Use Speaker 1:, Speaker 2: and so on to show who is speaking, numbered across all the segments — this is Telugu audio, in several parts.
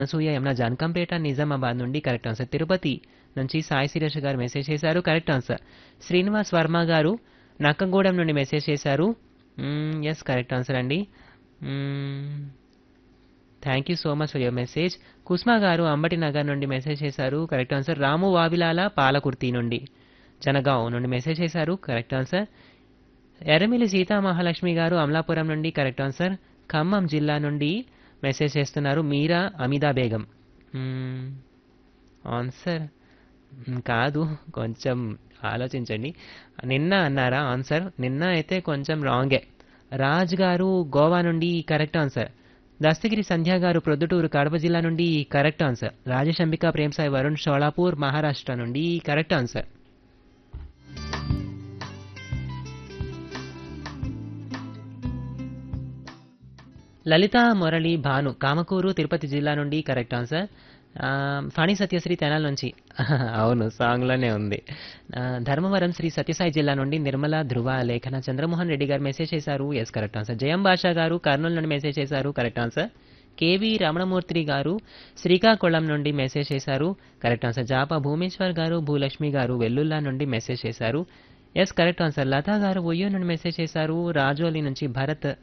Speaker 1: అనసూయ యమున జానకంపేట నిజామాబాద్ నుండి కరెక్ట్ ఆన్సర్ తిరుపతి నుంచి సాయి శిరీష్ గారు మెసేజ్ చేశారు కరెక్ట్ ఆన్సర్ శ్రీనివాస్ వర్మ గారు నక్కగూడెం నుండి మెసేజ్ చేశారు ఎస్ కరెక్ట్ ఆన్సర్ అండి thank you so much for your message Kusma garu Ambati Nagar నుండి మెసేజ్ చేశారు కరెక్ట్ ఆన్సర్ రాము వావిలాల పాలకుర్తి నుండి జనగావ్ నుండి మెసేజ్ చేశారు కరెక్ట్ ఆన్సర్ ఎర్రమిల్లి సీతా మహాలక్ష్మి గారు అమలాపురం నుండి కరెక్ట్ ఆన్సర్ ఖమ్మం జిల్లా నుండి మెసేజ్ చేస్తున్నారు మీరా అమిదా బేగం మ్మ్. ఆన్సర్ మ్మ్, కాదు కొంచెం ఆలోచించండి నిన్న అన్నారా ఆన్సర్ నిన్న అయితే కొంచెం రాంగే రాజ్ గారు గోవా నుండి కరెక్ట్ ఆన్సర్ దస్తగిరి సంధ్య గారు ప్రొద్దుటూరు కడప జిల్లా నుండి కరెక్ట్ ఆన్సర్ రాజేష్ అంబికా ప్రేమ్సాయి వరుణ్ షోలాపూర్ మహారాష్ట్ర నుండి కరెక్ట్ ఆన్సర్ లలిత మురళి భాను కామకూరు తిరుపతి జిల్లా నుండి కరెక్ట్ ఆన్సర్ ఆ, ఫణి సత్యశ్రీ తెనాల నుంచి అవును సాంగ్లోనే ఉంది ఆ, ధర్మవరం శ్రీ సత్యసాయి జిల్లా నుండి నిర్మల ధృవ లేఖన చంద్రమోహన్ రెడ్డి గారు మెసేజ్ చేశారు ఎస్ కరెక్ట్ ఆన్సర్ జయం బాషా గారు కర్నూలు నుండి మెసేజ్ చేశారు కరెక్ట్ ఆన్సర్ కేవి రమణమూర్తి గారు శ్రీకాకుళం నుండి మెసేజ్ చేశారు కరెక్ట్ ఆన్సర్ జాపా భూమేశ్వర్ గారు భూలక్ష్మి గారు వెల్లుల్లా నుండి మెసేజ్ చేశారు ఎస్ కరెక్ట్ ఆన్సర్ లతా గారు ఒయ్యో నుండి మెసేజ్ చేశారు రాజోలి నుంచి భరత్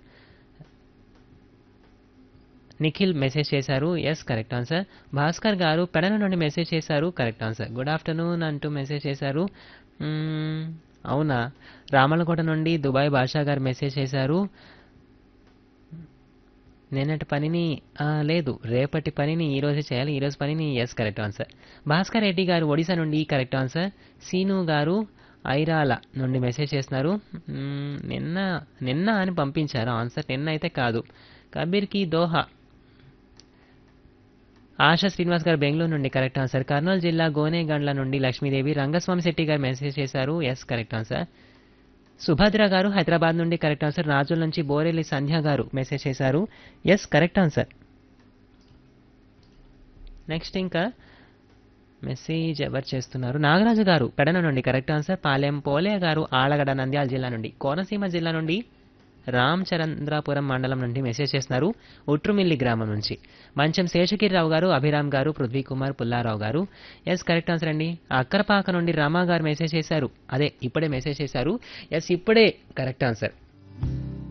Speaker 1: నిఖిల్ మెసేజ్ చేశారు yes correct answer Bhaskar garu Pedana నుండి మెసేజ్ చేశారు కరెక్ట్ ఆన్సర్ గుడ్ ఆఫ్టర్నూన్ అంటూ మెసేజ్ చేశారు మ్మ్, అవునా రామలకోట నుండి దుబాయ్ భాషా గారు మెసేజ్ చేశారు నిన్నటి పనిని ఆ, లేదు రేపటి పనిని ఈ రోజే చేయాలి ఈ రోజు పనిని yes correct answer Bhaskar Reddy garu Odisha నుండి కరెక్ట్ ఆన్సర్ సీను గారు ఐరాల నుండి మెసేజ్ చేస్తున్నారు మ్మ్, నిన్న నిన్న అని పంపించారు ఆన్సర్ నిన్న అయితే కాదు కబీర్కి దోహా ఆశా శ్రీనివాస్ గారు బెంగళూరు నుండి కరెక్ట్ ఆన్సర్ కర్నూలు జిల్లా గోనేగండ్ల నుండి లక్ష్మీదేవి రంగస్వామి శెట్టి గారు మెసేజ్ చేశారు ఎస్ కరెక్ట్ ఆన్సర్ సుభద్ర గారు హైదరాబాద్ నుండి కరెక్ట్ ఆన్సర్ రాజుల నుంచి బోరెల్లి సంధ్య గారు మెసేజ్ చేశారు ఎస్ కరెక్ట్ ఆన్సర్ నెక్స్ట్ ఇంకా మెసేజ్ ఎవరు చేస్తున్నారు నాగరాజు గారు పెడన నుండి కరెక్ట్ ఆన్సర్ పాలెం పోలే గారు ఆలగడ నంద్యాల జిల్లా నుండి కోనసీమ జిల్లా నుండి రామచంద్రాపురం మండలం నుండి మెసేజ్ చేస్తున్నారు ఉట్రుమిల్లి గ్రామం నుంచి మంచం శేషగిరిరావు గారు అభిరామ్ గారు పృథ్వీ కుమార్ పుల్లారావు గారు ఎస్ కరెక్ట్ ఆన్సర్ అండి అక్కరపాక నుండి రామా గారు మెసేజ్ చేశారు అదే ఇప్పుడే మెసేజ్ చేశారు ఎస్ ఇప్పుడే కరెక్ట్ ఆన్సర్